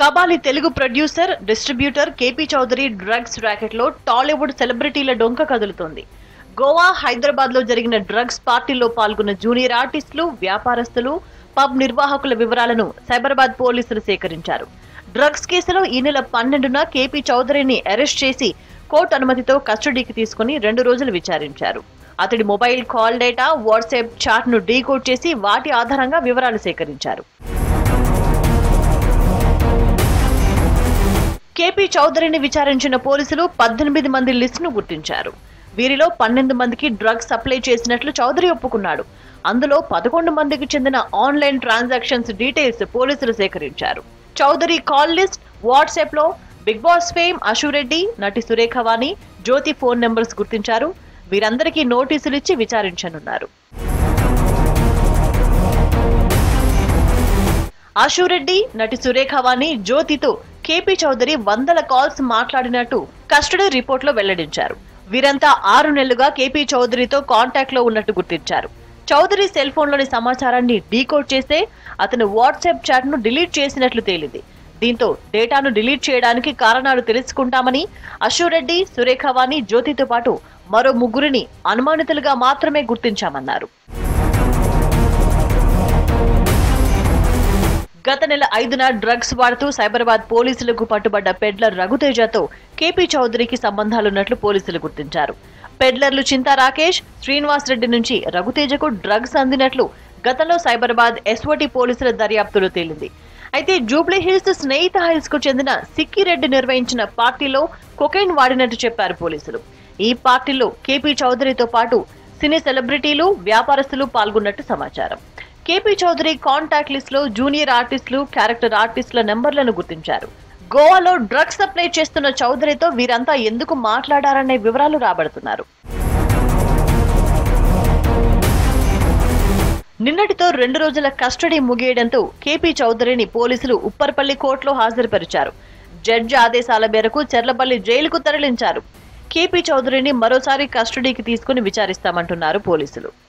Kabali Telugu producer distributor K P Chowdary drugs racket లో టాలీవుడ్ సెలబ్రిటీల డొంక కదులుతోంది గోవా హైదరాబాద్ లో జరిగిన డ్రగ్స్ పార్టీలో పాల్గొన్న జూనియర్ ఆర్టిస్టులు వ్యాపారస్తులు పబ్ నిర్వాహకుల వివరాలను సైబరాబాద్ పోలీసులు సేకరించారు డ్రగ్స్ కేసులో ఈ నెల పన్నెండున కేపీ చౌదరిని అరెస్ట్ చేసి కోర్టు అనుమతితో కస్టడీకి తీసుకుని రెండు రోజులు విచారించారు అతడి mobile call data WhatsApp chat ను డీకోడ్ చేసి వాటి ఆధారంగా వివరాలు సేకరించారు కేపీ చౌదరిని విచారించిన పోలీసులు పద్దెనిమిది మంది లిస్టును గుర్తించారు వీరిలో పన్నెండు మందికి డ్రగ్స్ సప్లై చేసినట్లు చౌదరి ఒప్పుకున్నాడు అందులో పదకొండు మందికి చెందిన ఆన్లైన్ ట్రాన్సాక్షన్స్ డీటెయిల్స్ పోలీసులు సేకరించారు చౌదరి కాల్ లిస్ట్ వాట్సాప్ లో బిగ్ బాస్ ఫేమ్ అశురెడ్డి నటి సురేఖవాణి జ్యోతి ఫోన్ నెంబర్స్ గుర్తించారు వీరందరికీ నోటీసులు ఇచ్చి విచారించనున్నారు ఆశురెడ్డి నటి సురేఖవాణి జ్యోతితో కేపీ చౌదరి వందల కాల్స్ మాట్లాడినట్టు కస్టడీ రిపోర్ట్ లో వెల్లడించారు వీరంతా ఆరు నెలలుగా కేపీ చౌదరితో కాంటాక్ట్ లో ఉన్నట్టు గుర్తించారు చౌదరి సెల్ ఫోన్ లోని సమాచారాన్ని డీకోడ్ చేస్తే అతను వాట్సాప్ చాట్ ను డిలీట్ చేసినట్లు తేలింది దీంతో డేటాను డిలీట్ చేయడానికి కారణాలు తెలుసుకుంటామని అశురెడ్డి సురేఖవాణి జ్యోతితో పాటు మరో ముగ్గురిని అనుమానితులుగా మాత్రమే గుర్తించామన్నారు గత నెల ఐదున డ్రగ్స్ వాడుతూ సైబరాబాద్ పోలీసులకు పట్టుబడ్డ పెడ్లర్ రఘుతేజతో కేపీ చౌదరికి సంబంధాలున్నట్లు పోలీసులు గుర్తించారు పెడ్లర్లు చింతా రాకేష్ శ్రీనివాస్ రెడ్డి నుంచి రఘుతేజకు డ్రగ్స్ అందినట్లు గతంలో సైబరాబాద్ ఎస్ఓటి పోలీసుల దర్యాప్తులో తేలింది అయితే జూబ్లీ హిల్స్ స్నేహిత హిల్స్ కు చెందిన సిక్కిరెడ్డి నిర్వహించిన పార్టీలో కొకైన్ వాడినట్టు చెప్పారు పోలీసులు ఈ పార్టీలో కేపీ చౌదరితో పాటు సినీ సెలబ్రిటీలు వ్యాపారస్తులు పాల్గొన్నట్టు సమాచారం కేపీ చౌదరి కాంటాక్ట్ లిస్ట్ లో జూనియర్ ఆర్టిస్టులు క్యారెక్టర్ ఆర్టిస్టుల నెంబర్లను గుర్తించారు గోవాలో డ్రగ్స్ సప్లై చేస్తున్న చౌదరితో వీరంతా ఎందుకు మాట్లాడారనే వివరాలు రాబడుతున్నారు నిన్నటితో రెండు రోజుల కస్టడీ ముగియడంతో కేపీ చౌదరిని పోలీసులు ఉప్పర్పల్లి కోర్టులో హాజరుపరిచారు జడ్జి ఆదేశాల మేరకు చెర్లపల్లి జైలుకు తరలించారు కేపీ చౌదరిని మరోసారి కస్టడీకి తీసుకుని విచారిస్తామంటున్నారు పోలీసులు